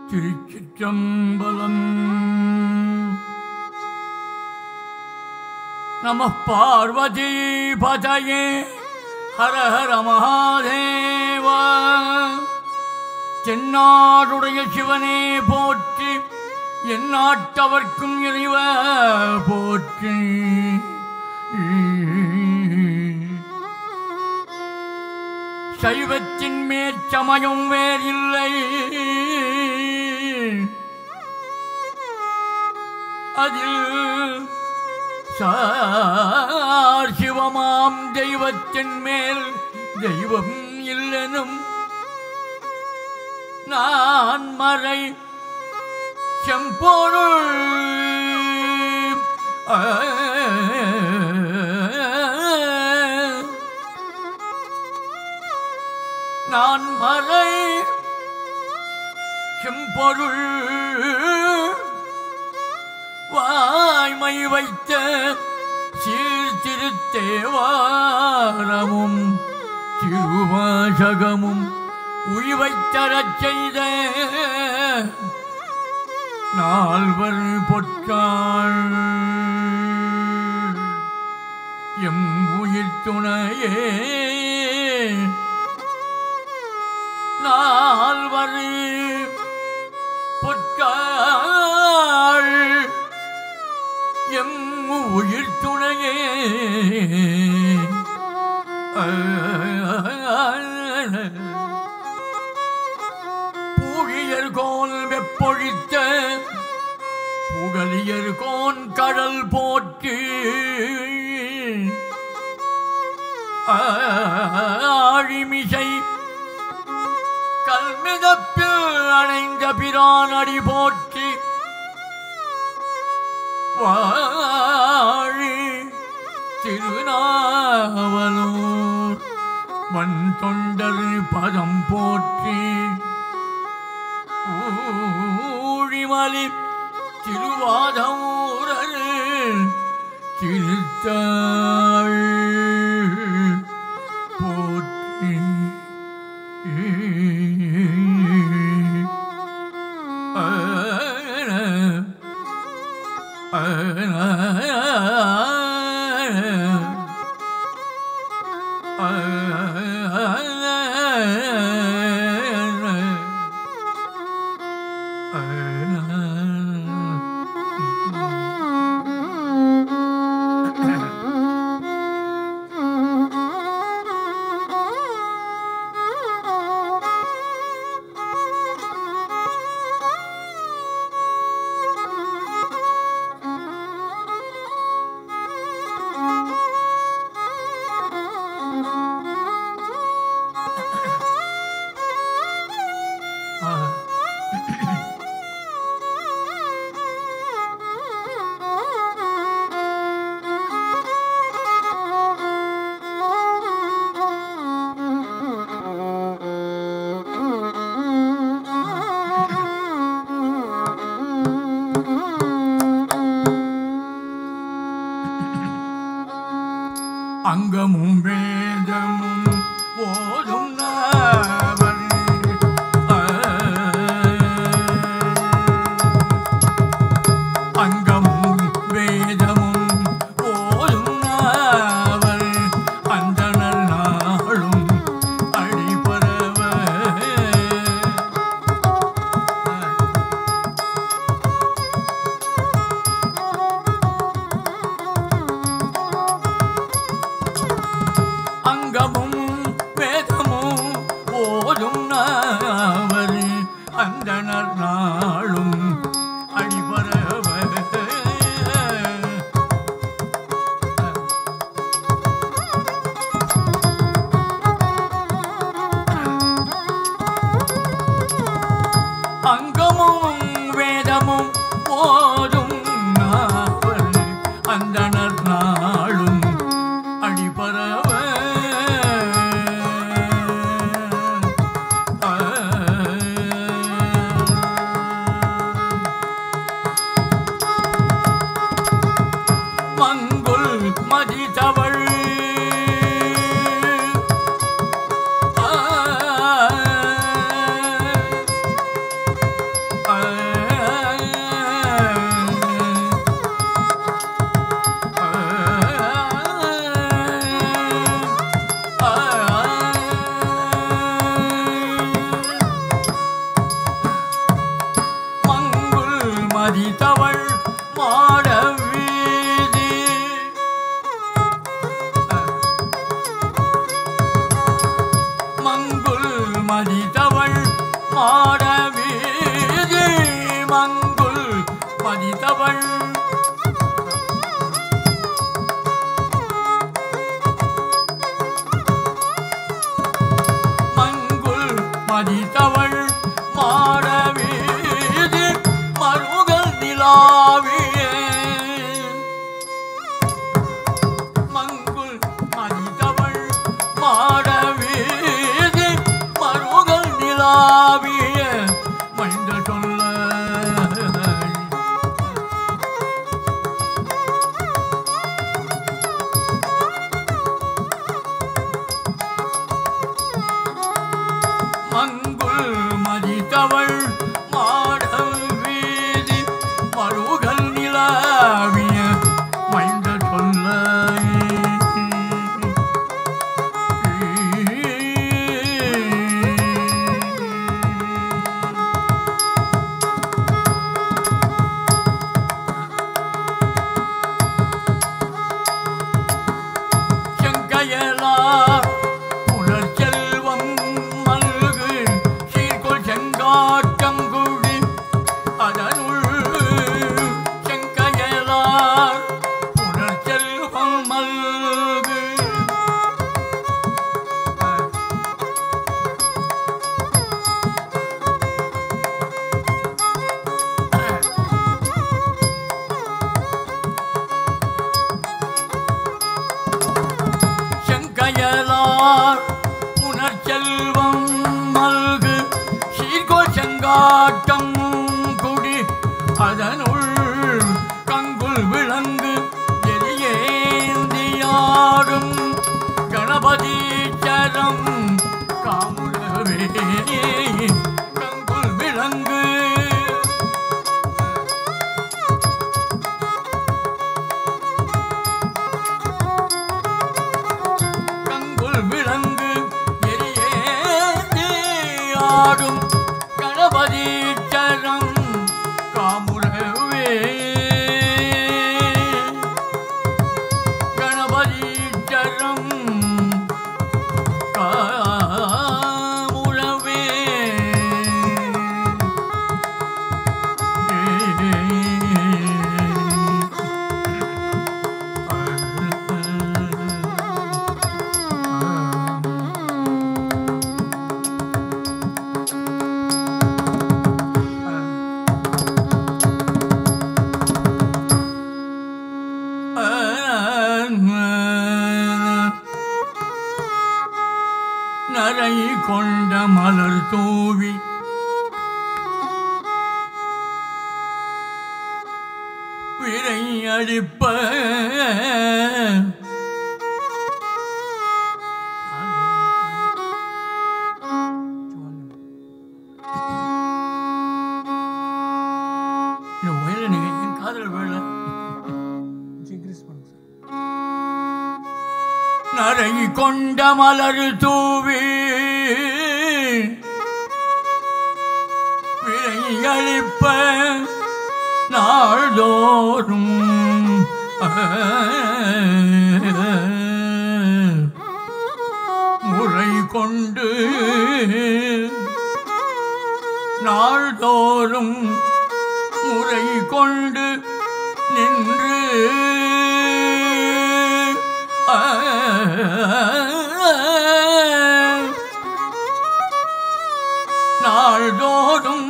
திருச்சிற்றம்பலம் நம பார்வதி பதயே ஹர ஹர மகாதேவா தென்னாடுடைய சிவனே போற்றி எந்நாட்டவர்க்கும் இறைவ போற்றி சைவத்தின் மேற்சமயம் வேறில்லை அதில் சார் சிவமாம் தெய்வத்தின் மேல் தெய்வம் இல்லெனும் நான் மறை செம்பொருள் நான் மறை செம்பொருள் வாய்மை வைத்த சீர்திருத்தேவாரமும் திருவாசகமும் உய்வைத் தரச் செய்த நால்வர் பொற்றாள் எம் உயிர் துணையே நால்வர் பொற்றாள் எம் உயிர் துணையே பூழியர் கோல் வெப்பொழித்த புகழியர் கோன் கடல் போற்றி ஆழிமிசை கல்மிதப்பில் அணைந்த பிரான் அடி போற்றி வாழி திருநாவலூர் மண் தொண்டர் பதம் போற்றி ஊழிமலி திருவாதூரர் திருத்தாள் போற்றி அங்கமும் வேதமும் ஓதும் நாவல் அங்கமும் வேதமும் ஓதும் நாவல் அந்தணர் நாளும் அடிபரவ மதித்தவள் மாட வீதி மங்குல் மதித்தவள் மாட வீதி மங்குல் மதித்தவள் மங்குல் மதித்தவள் மாட வீதி மருகல் நிலாவிய மங்குல் மதித்தவள் மாட வீதி மருகல் நிலாவிய மைந்த சொல்ல மங்குல் மதித்தவள் மாடல் வீதி மருகல் நிலாவிய மைந்த சொல்ல செங்கையலார் புலர் செல்வம் மல்கு சீர்கொள் செங்காட்டம் குழி அதனுள் செங்கையலார் புலர் செல்வம் மல்கு செங்கையலார் புனர்ச்செல்வம் மல்கு சீர்கோள் செங்காட்டம் குடி அதனுள் கங்குல் விளங்கு எரியேந்தியாடும் கணபதி சரம் காமுடவே கங்குல் விளங்கு கங்குல் விளங்கு எரியே ஆடும் கணபதி சரம் காமுறவே கணபதி சரம் காமுறவே நரை கொண்ட மலர் தூவி விரை அடிப்ப இந்த வயலின் நீங்க என் காதல் வேலை இன்க்ரீஸ் பண்ணுங்க சார் நரை கொண்ட மலர் தூவி விளையளிப்ப நாள்தோறும் முறை கொண்டு நாள்தோறும் முறை கொண்டு நின்று ஆ, நாள்தோறும்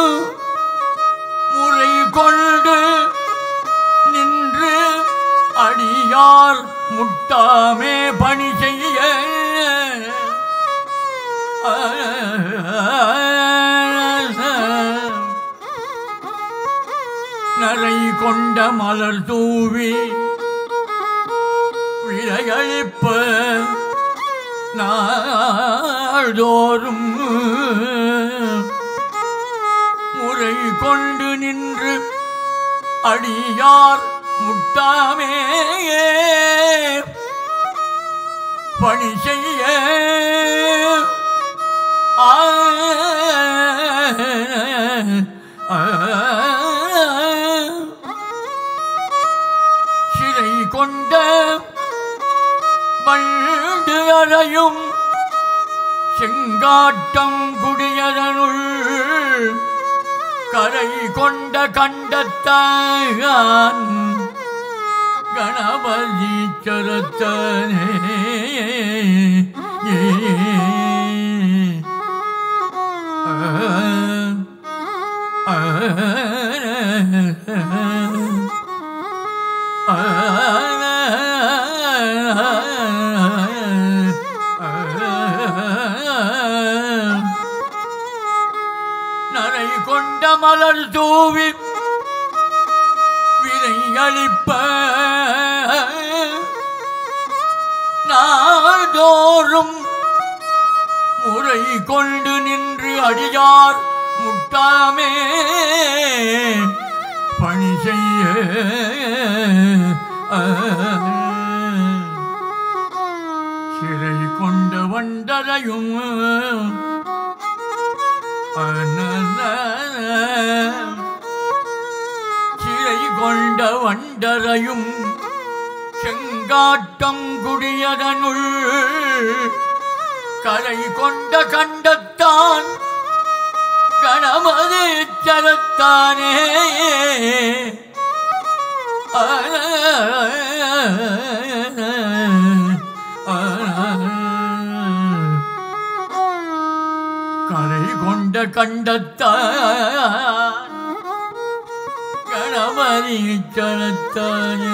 முறை கொண்டு நின்று அடியார் முட்டாமே பணி செய்ய நரை கொண்ட மலர் தூவி விளையளிப்ப நாள்தோறும் முறை கொண்டு நின்று அடியார் முட்டாமே பணி செய்ய ஆ ஆ கொண்ட வண்டு அறையும் செங்காட்டம் குடியதனுள் கரை கொண்ட கண்டத்தான் கணபதி சரத்தனே நரை கொண்ட மலர் தூவி விரை அளிப்ப நாள்தோறும் முறை கொண்டு நின்று அடியார் முட்டாமே பணி செய்ய சிறை கொண்ட வண்டரையும் சிறை கொண்ட வண்டரையும் செங்காட்டம் குடியதனுள் கரை கொண்ட கண்டத்தான் கணமது சரத்தானே கரை கொண்ட கண்டத்தான் கணமதி சரத்தானே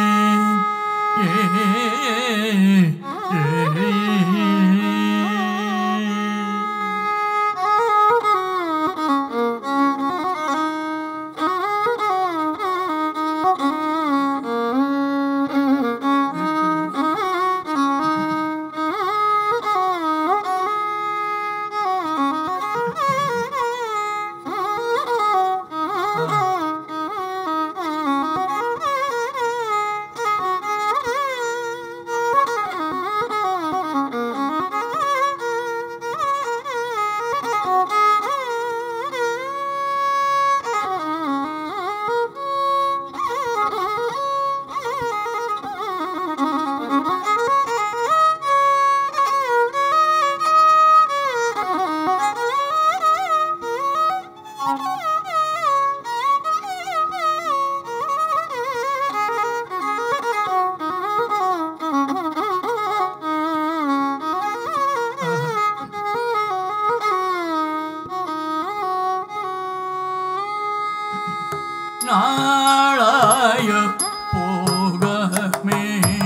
நாளாய போகமே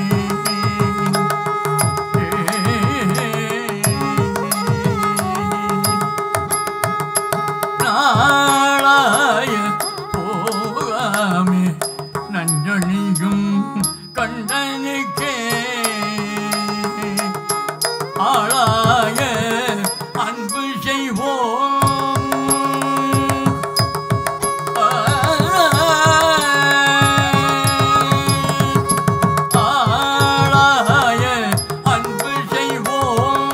நாளாய போகாமே நஞ்சணியும் கண்டனுக்கே ஆளாய அன்பு செய்வோம் ஆளாய அன்பு செய்வோம்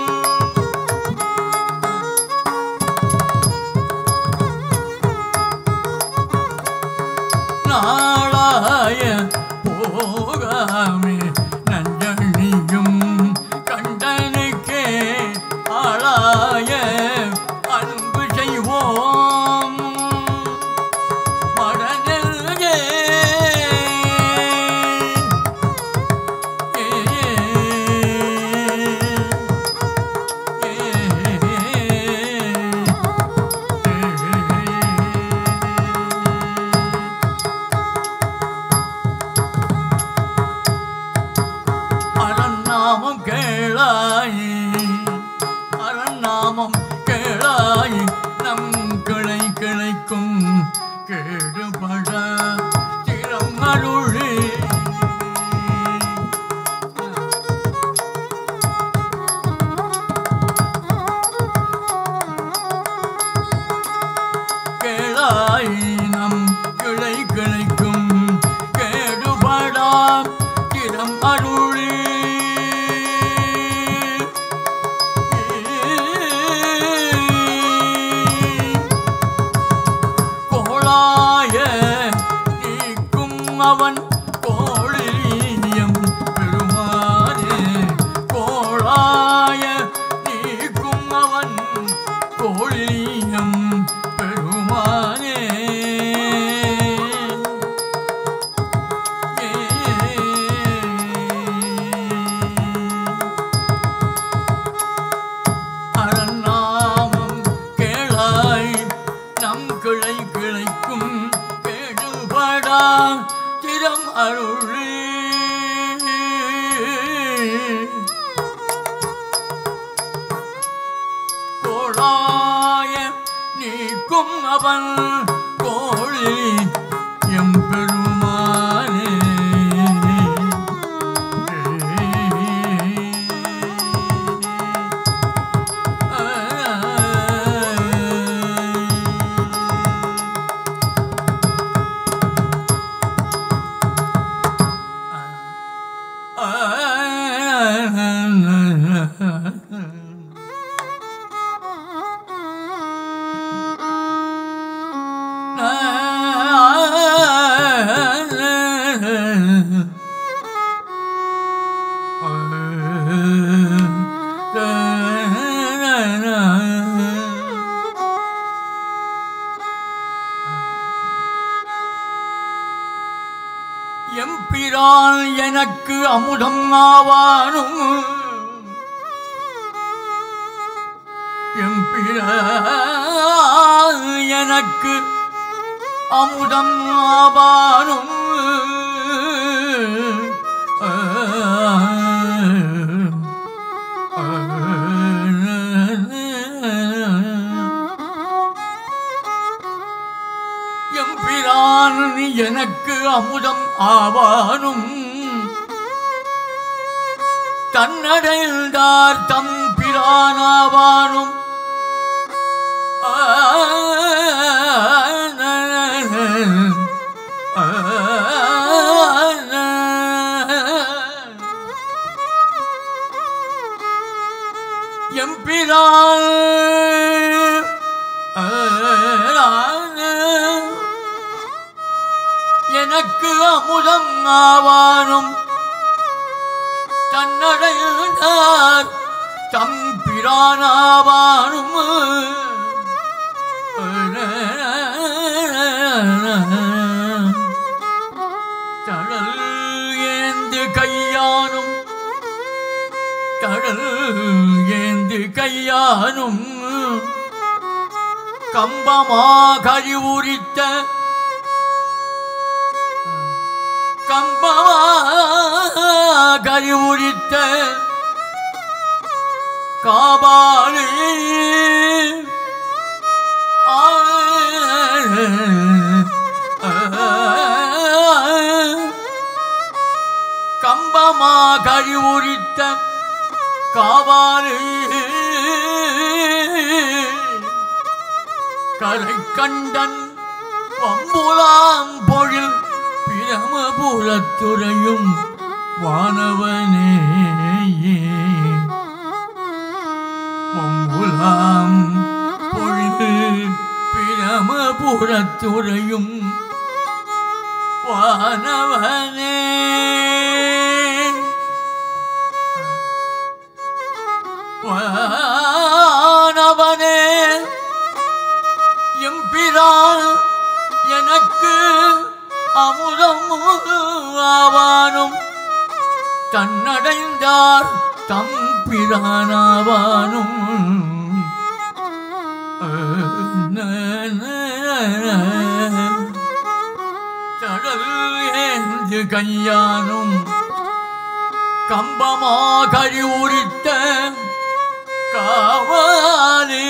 நாளாய போகாமே நஞ்சணியும் கண்டனுக்கே ஆளாய அன்பு செய்வோம் மடனே அரண்நாமம் கேளாயே அரண்நாமம் கேளாயே நம் கிளை கிளைக்கும் கேடுபட திறம் அருளே கேளாய் நம் கிளை கிளைக்கும் கேடுபடா திறம் அருளே கோளாய நீக்கும் அவன் கோழி திறம் அருளே கோளாய நீக்கும் அவன் கோழி எம்பெருமானே எம்பிரான் எனக்கு அமுதம் ஆவானும் எம்பிரான் எனக்கு அமுதம் ஆவானும் எம்பிரான் எனக்கு அமுதம் ஆவானும் தன்னடைந்தார் தம் பிரானாவானும் எம்பிரான் எனக்கு அமுதம் ஆவானும் தன்னடைந்தார் தம் பிரானாவானும் தழல் ஏந்து கையானும் தழல் ஏந்து கையானும் கம்பமா கழிவுரித்த கம்பமா கழிவுரித்த காபாலி கம்பமா கழிவுரித்த காவாலி கரை கண்டன் வம்புலாம் பொழில் பிரமபுரத்துறையும் வானவனே வம்புலாம் பொழில் பிரமபுரத்துறையும் வானவனே வானவனே எம்பிரான் எனக்கு அமுதம் ஆவானும் தன்னடைந்தார் தம் பிரானாவானும் கடல் ஏந்து கையானும் கம்பமா கழி உரித்த காவாலி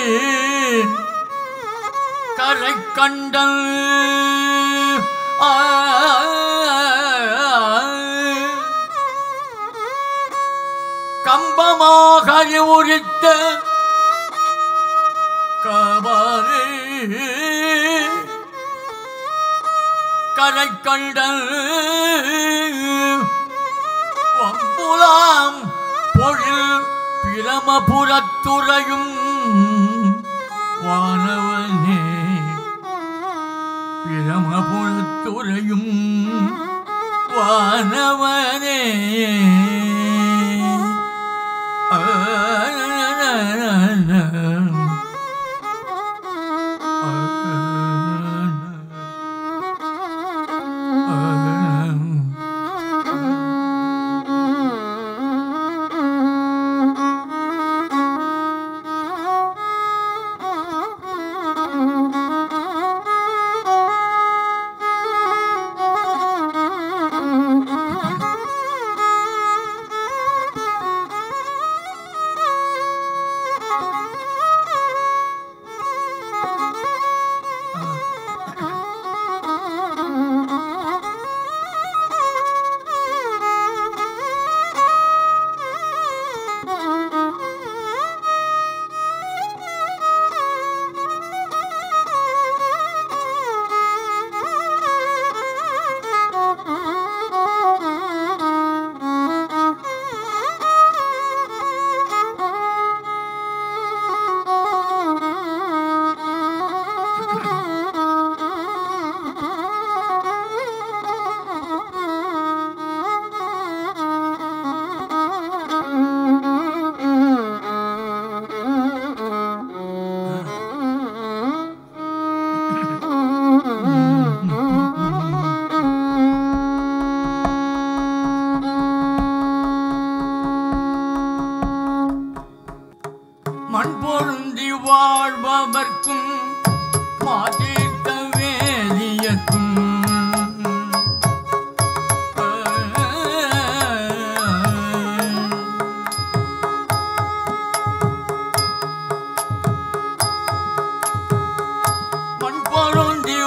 கரை கண்டல் ஆ, கம்பமாக உரித்த காவாலி கரை கண்டல் வம்புலாம் பொழில் பிரமபுரத்துறையும் வானவனே பிரமபுரத்துறையும் வானவனே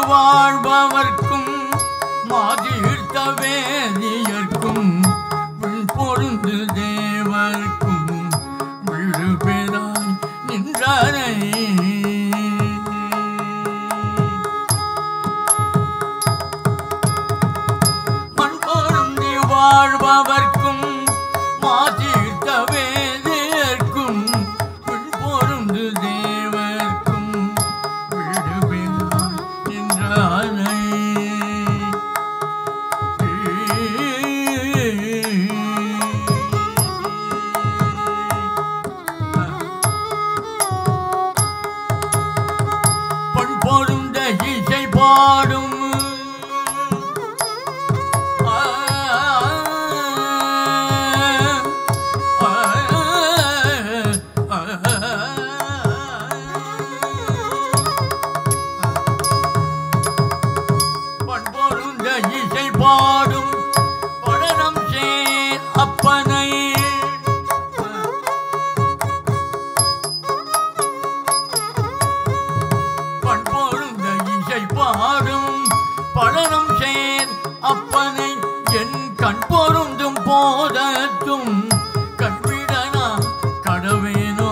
வாழ்பவர்க்கும் மாதிர்த்த வேதியர்க்கும் விண் பொருந்து தேவர்க்கும் விழு பெறாய் நின்றாரை மண் பொருந்தி வாழ்பவர்க்கும் மாதிர்த்த வேதியர்க்கும் விண் பொருந்து தேவர்க்கும் விழு பெறாய் நின்றாரை பண் பொருந்த இசை பாடும் ஆ, ஆ, ஆ, பண் பொருந்த இசை பாடும் படனம் சேர் அப்பனை பண்பொருந்த இசை பாடும் படனம் சேர் அப்பனை என் கண் பொருந்தும் போதத்தும் கண்விடனா கடவேனோ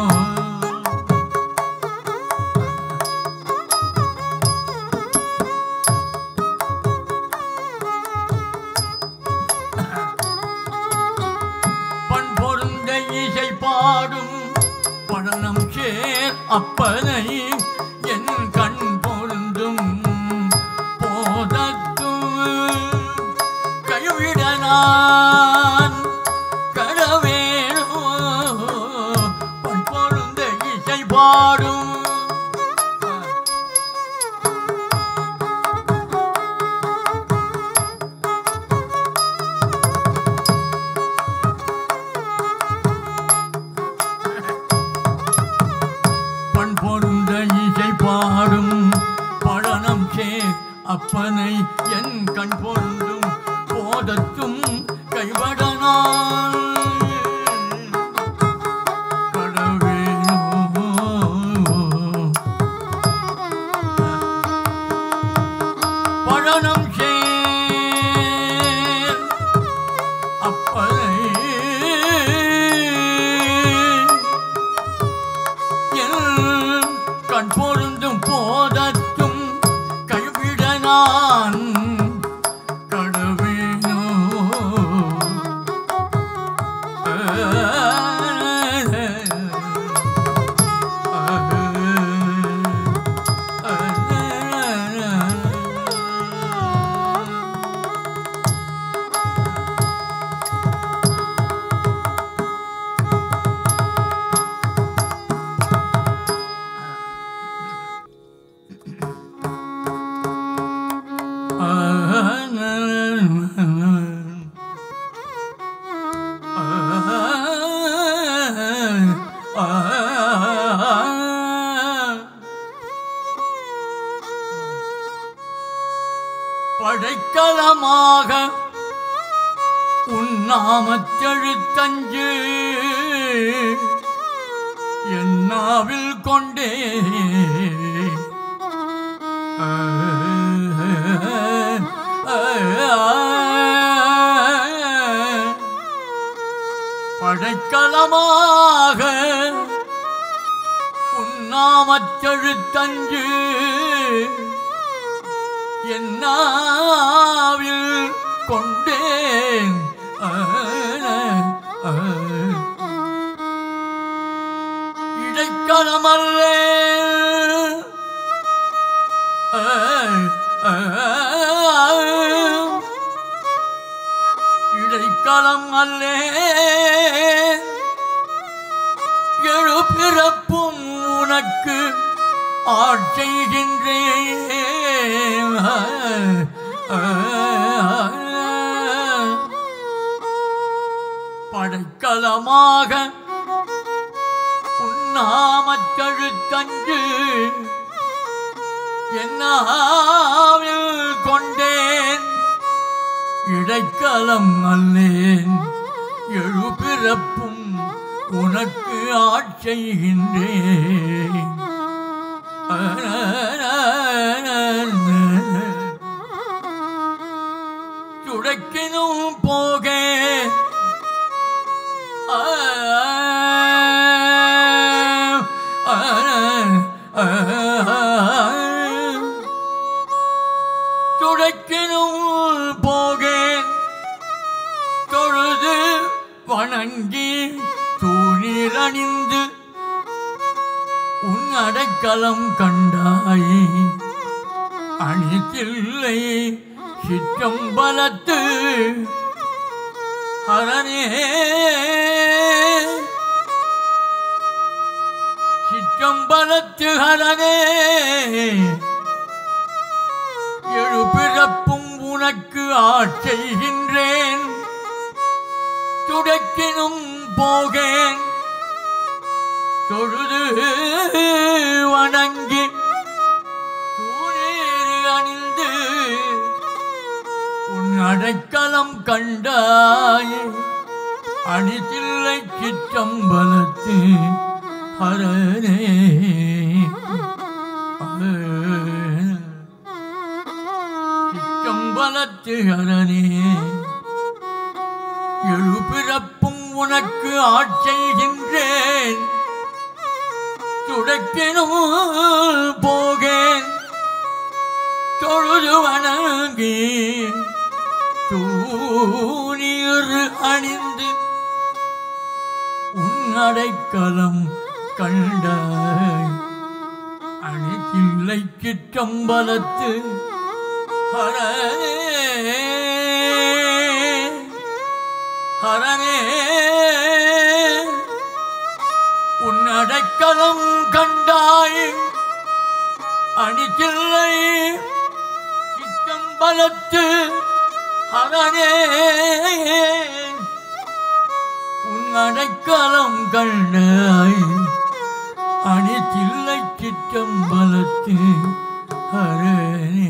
பண் பொருந்த இசை பாடும் பழனம் சேர் அப்பனை என் கண் பொருந்தும் போதத்தும் கைவிட நான் கடவேனோ பண் பொருந்த இசை பாடும் பண் பொருந்த இசை பாடும் பழனம் சேர் அப்பனை என் கண் பொருந்தும் போதத்தும் கைவடனால் கடவேனோ பழனம் சேர் அப்பனை என் கண் பொருந்தும் போதத்தும் கைவிட நான் கடவேனோ படைக்கலமாக உன்னாமச்செழுத்தஞ்சு என்னாவில் கொண்டே படைக்கலமாக உன்னாமச்செழுத்தஞ்சு என்னாவில் கொண்டேன் இடைக்கலமல்லே இடைக்கலம் அல்லே எழு பிறப்பும் உனக்கு ஆட்செய்கின்றேன் படைக்கலமாக உண்ணாமத்தழுத்தஞ்சு என்னாவில் கொண்டேன் இடைக்கலம் அல்லேன் எழுபிறப்பும் உனக்கு ஆட்செய்கின்றேன் துடைக்கினும் போகேன் தொழுது வணங்கி தூணீர் அணிந்து உன் அடைக்கலம் கண்டாய் அணித்தில்லை சிற்றம்பலத்து அரணே சிற்றம்பலத்து அரணே எழுபிறப்பும் உனக்கு ஆட்செய்கின்றேன் துடைக்கினும் போகேன் தொழுது வணங்கி தூணேறு அணிந்து உன் அடைக்கலம் கண்டாய் அணிதில்லை சிற்றம்பலத்து ஹரனே சிற்றம்பலத்து ஹரனே எழுபிறப்பும் உனக்கு ஆட்செய்கின்றேன் துடைக்கினும் போகேன் தொழுது வணங்கி தூணீர் அணிந்து உன் அடைக்கலம் கண்டாய் அணிக்கில்லை சிற்றம்பலத்து ஹரனே ஹரனே உன் அடைக்கலம் கண்டாய் அணிக்கில்லை சிற்றம்பலத்து ஹரனே உன் அடைக்கலம் கண்டாய் அணித்தில்லை சிற்றம்பலத்து ஹரனே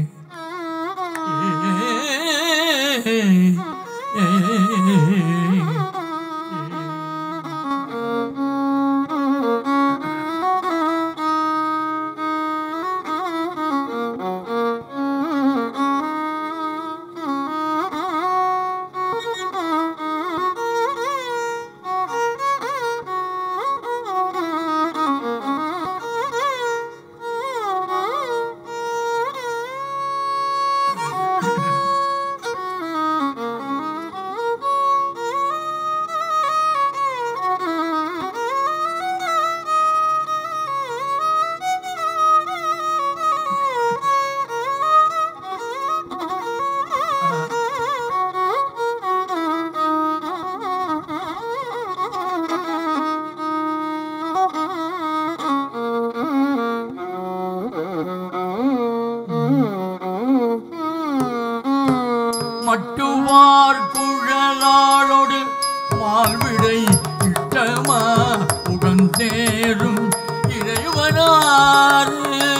மட்டுவார் குழலாளோடு வாழ்விடை இட்டமா உகந்தேறும் இறைவனார்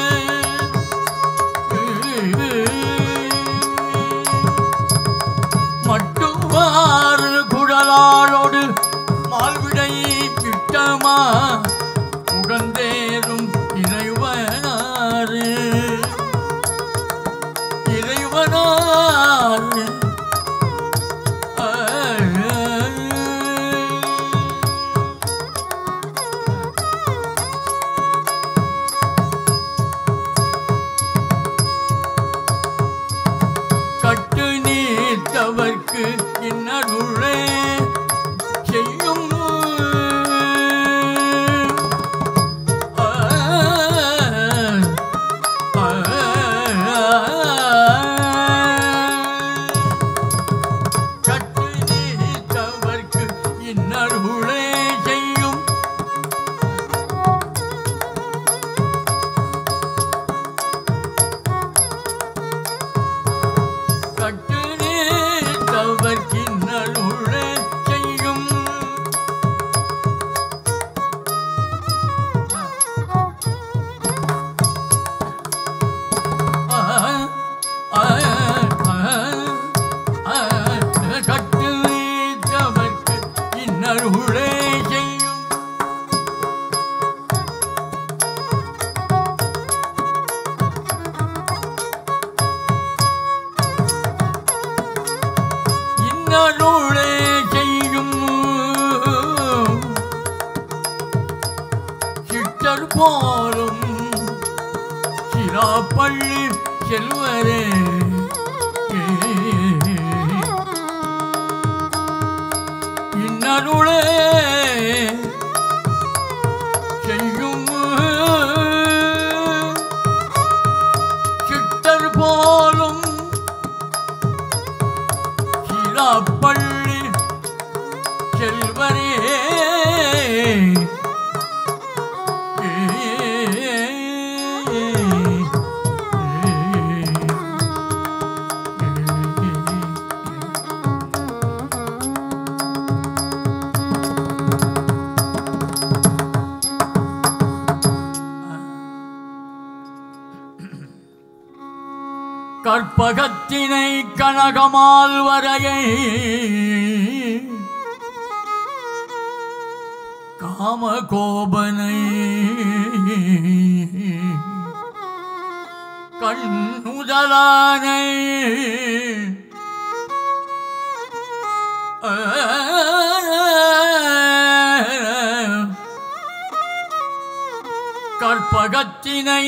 மட்டுவார் குழலாளோடு வாழ்விடை இட்டமா உகந்தேறும் இறைவனார் இறைவனார் கட்டு நீத்தவர்க்கு இன்னருளே செய்யும் கட்டு நீத்தவர்க்கு இன்னருளே செய்யும் கட்டு நீத்தவர்க்கு இன்னருளே செய்யும் கட்டு நீத்தவர்க்கு இன்னருளே செய்யும் இன்னருளே செய்யும் சிற்றர் போலும் சிராப்பள்ளி செல்வரே இன்னருளே செய்யும் சிட்டர் போலும் சிலாப்பள்ளி செல்வரே கற்பகத்தினை கனகமால் வரையை காமகோபனை கண்ணுதலானை கற்பகத்தினை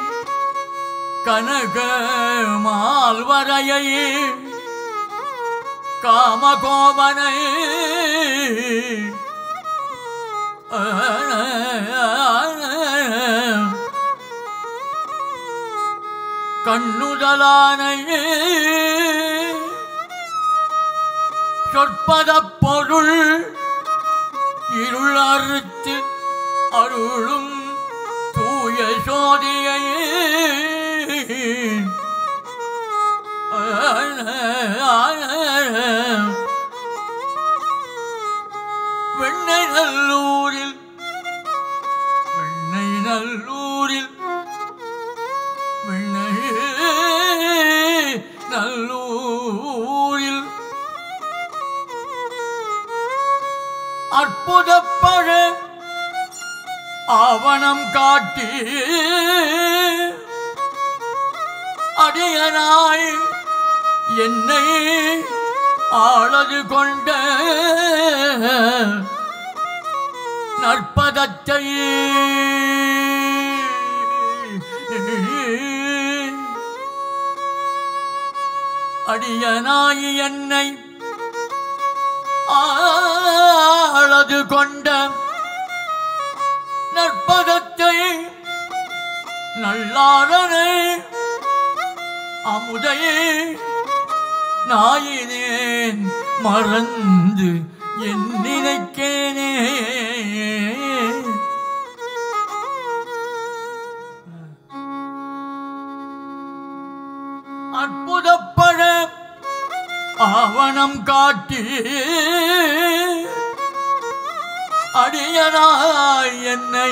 கனக மால்வரையை காமகோபனை கண்ணுதலானை சொற்பத பொருள் இருள் அறுத்து அருளும் தூய சோதியை வெண்ணை நல்லூரில் வெண்ணை நல்லூரில் வெண்ணை நல்லூரில் அற்புதப்பழ ஆவணம் காட்டி அடியனாய் என்னை ஆளது கொண்ட நற்பதத்தை அடியனாய் என்னை ஆளது கொண்ட நற்பதத்தை நல்லாரனை அமுதை நாயினேன் மறந்து என் நினைக்கேனே அற்புதப்பட ஆவணம் காட்டி அடியனாய் என்னை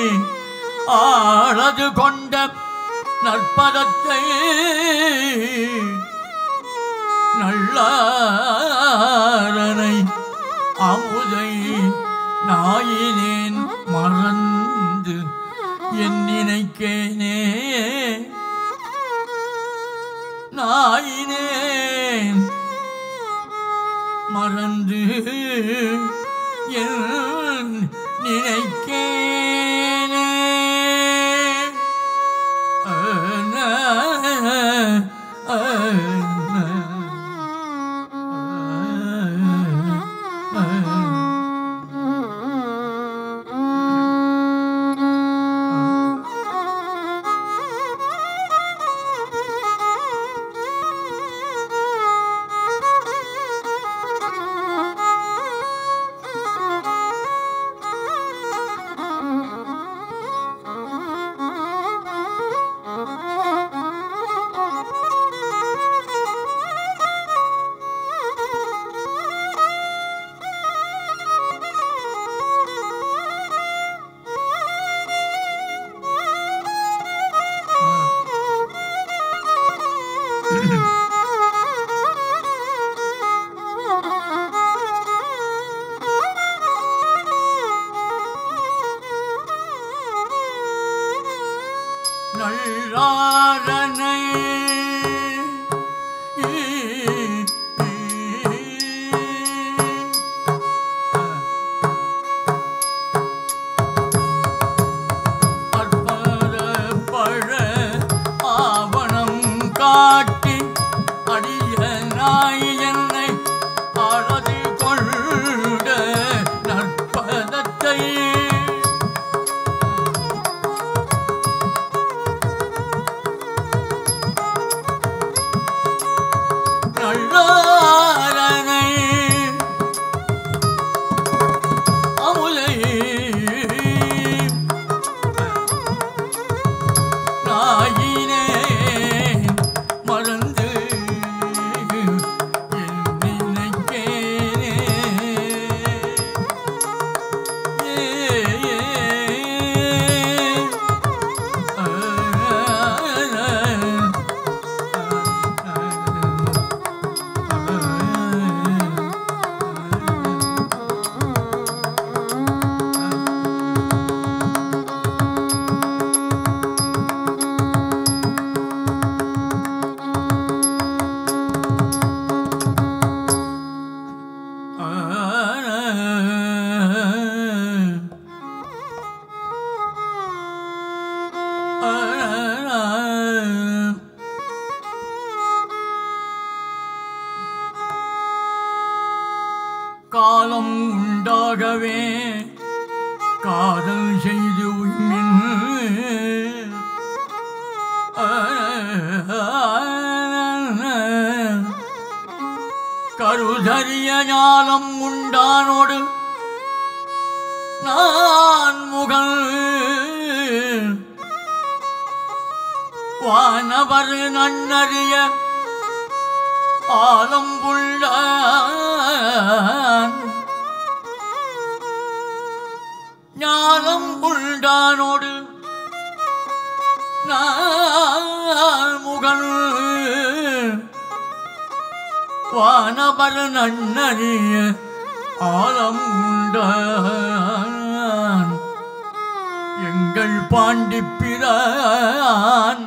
ஆளது கொண்ட நற்பதத்தை நல்லாரனை அமுதை நாயினேன் மறந்து என் நினைக்கேனே நாயினேன் மறந்து என் நினைக்கேனே அன, Thank you. காட்டி அடிய நாய் என்னை அழகு கொண்ட நற்பதத்தை நல்லாரனை அமுலை நாயினே மறந்து என் நினைக்கேனே ஏ, ஏ, ஆ, காலம் உண்டாகவே காதல் செய்து உய்மின் கருதறிய ஞானம் உண்டானோடு நான் முகல் வானவர் நன்னறிய ஆலம்புள்ள ஞானம் உண்டானோடு நான் முகல் வானவர் நன்னறிய ஆலம் உண்டான் எங்கள் பாண்டிப்பிரான்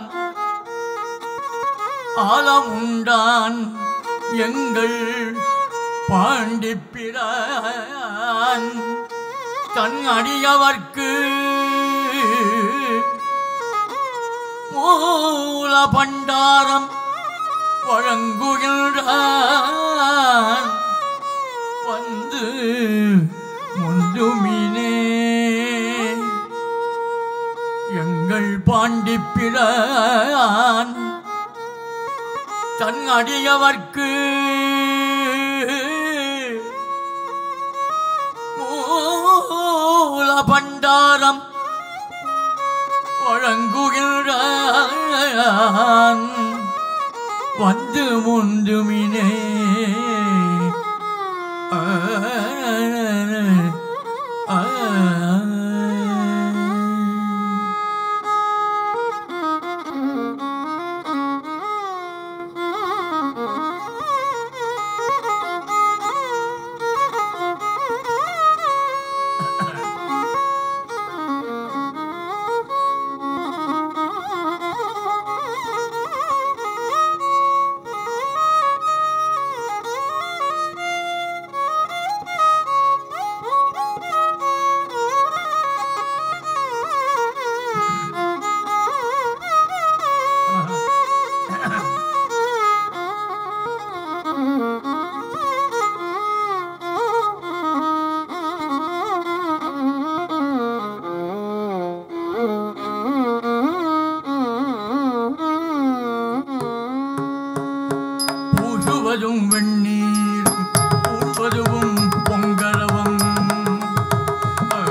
ஆலம் உண்டான் எங்கள் பாண்டிப்பிரான் தன் அடியவர்க்கு மூல பண்டாரம் வழங்குகின்றான் வந்து முந்துமினே எங்கள் பாண்டிப்பிரான் தன் அடியவர்க்கு மூல பண்டாரம் வழங்குகின்றான் வந்து முந்துமினே ஆ, ஆ, பூசுவதும் வெந்நீர் பூப்பதுவும் பொங்கலவம் ஆ,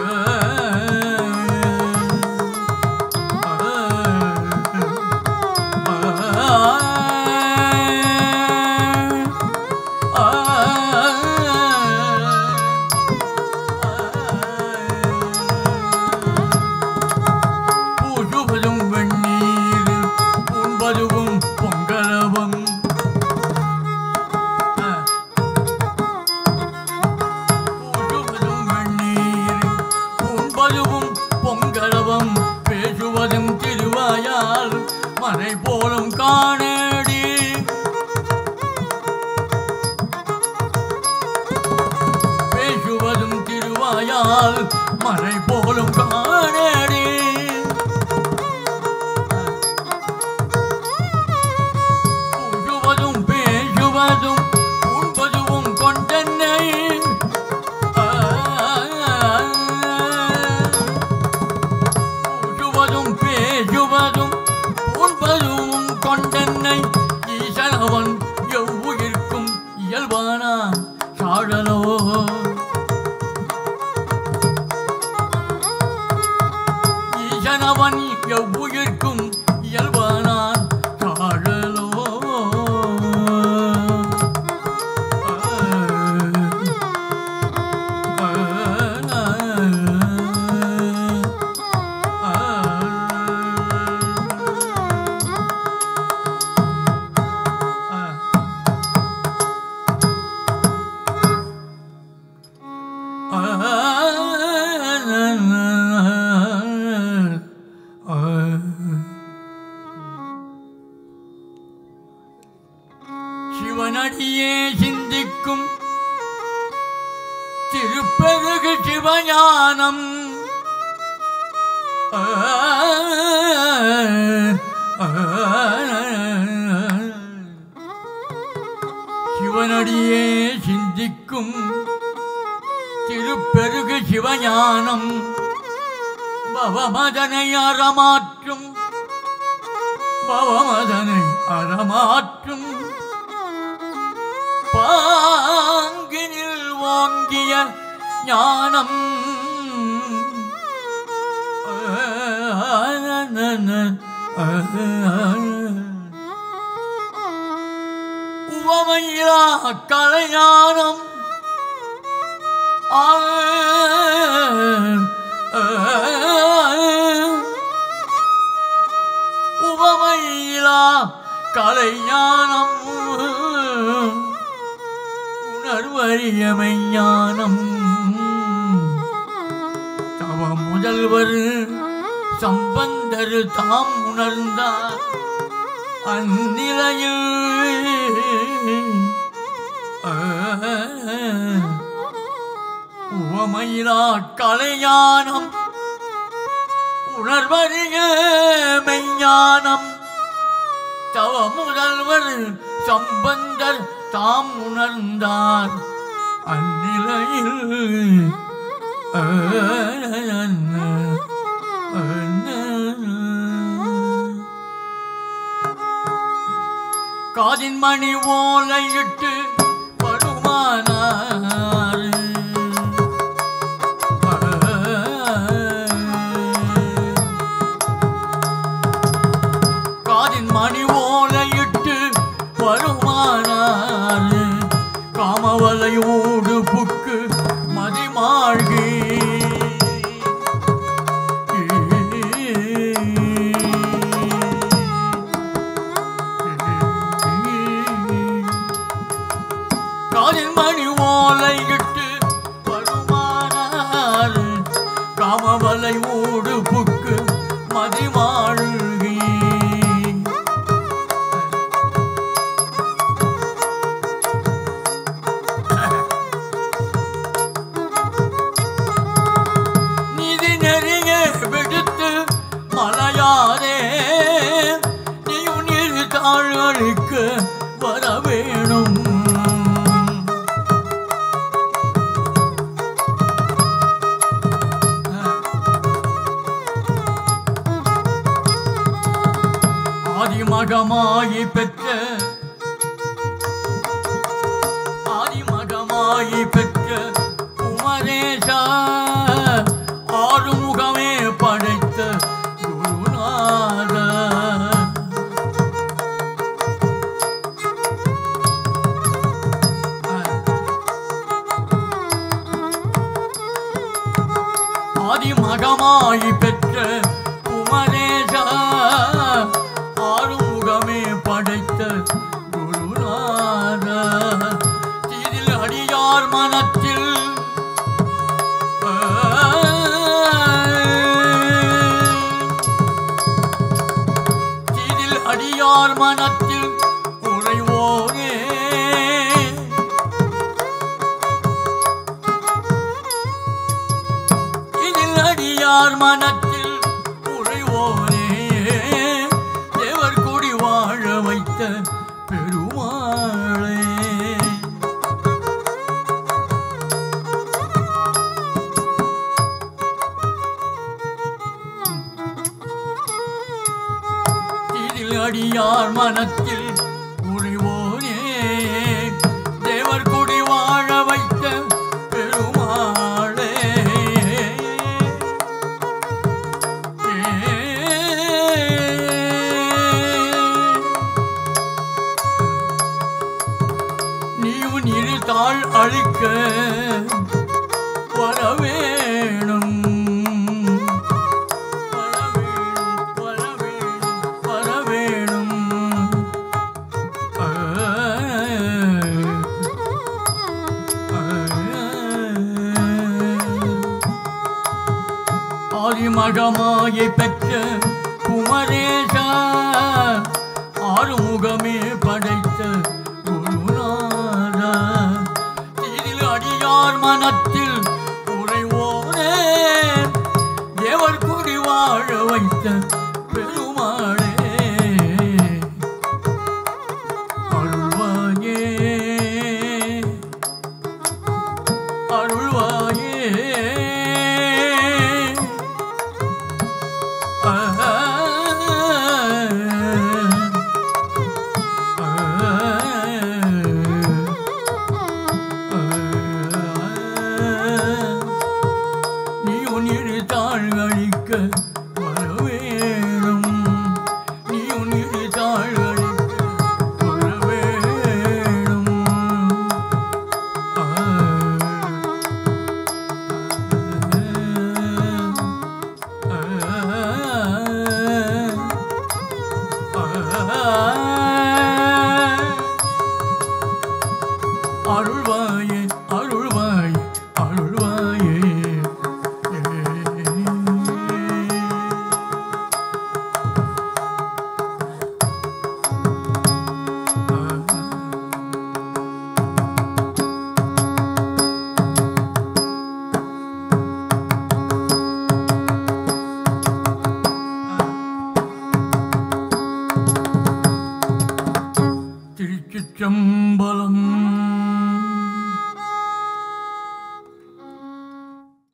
ஆ, ஆ, பூசுவதும் வெந்நீர் பூம்பதுவும் பொங்கலவம் பூசுவதும் வெந்நீர் பூம்பதுவும் பொங்கலவம் பேசுவதும் திருவாயால் மறை போலும் காணடி பேசுவதும் திருவாயால் மறை போலும் காணடி தன்னை ஈசனவன் எவ்வுயிர்க்கும் இயல்பானான் சாழலோ ஈசனவன் எவ்வுயிர்க்கும் இயல்பானான் சாழலோ சிவனடியே சிந்திக்கும் திருப்பெருகு சிவஞானம் ஆ, ஆ, சிவனடியே சிந்திக்கும் திருப்பெருகு சிவஞானம் பவமதனை அறமாற்றும் பவமதனை அறமாற்றும் பாங்கினில் ஓங்கிய ஞானம் உவமையிலா கலைஞானம் உவமையிலா கலைஞானம் உணர்வறியமை ஞானம் தவ முதல்வர் சம்பந்தர் தாம் உணர்ந்தார் அந்நிலையில் உவமையிலா கலைஞானம் உணர்வறிய மெஞ்ஞானம் தவ முதல்வர் சம்பந்தர் தாம் உணர்ந்தார் அந்நிலையில் காதின் மணி ஓலையிட்டு படுமானார் காதின் மணி ஓலையிட்டு வருமானார் காமவலையோடு புக்கு மதிமாழ்கி காதின் மணி ஓலையிட்டு வருமானார் காமவலை ஓடு புக்கு மதிமாழ்கி நிதி நெறிய வெடுத்து மலையாதே நீயும் நீர் தாழ்களுக்கு வர வேணும் ஆதிமகமாயி பெற்ற ஆதிமகமாயி பெற்ற குமரேசா ஆறுமுகமே படைத்த குருநாத ஆதிமகமாய் பெற்ற குமரேசா ஆறுமுகமே படைத்த குருநாத இதில் அடியார் மனத்தில் இதில் அடியார் மனத்தில் உறைவோரே இதில் அடியார் மனத்தில் உறைவோரே தேவர் குடி வாழ வைத்த பெருமாளே இதில் அடியார் அடியார் மனத்தில் உரிவோனே தேவர் குடி வாழ வைத்த பெருமாளே நீயும் இரு தாழ் அழிக்க வரவேணும் வரவேணும் வரவேணும் வரவேணும் ஆதிமகமாயை பெற்ற குமரேசா ஆறுமுகமே படைத்த குருநாதா இதில் அடியார் மனத்தில் உறைவோனே தேவர் குடி வாழ வைத்த பெருமாளே அருள்வாயே அருள்வாயே நீ உன்னிரு தாழ்களிக்க வரவேணும் நீ உன்னிரு தாழ்களிக்க வரவேணும் அருள்வாயே அருள்வாயே அருள்வாயே திருச்சிற்றம்பலம்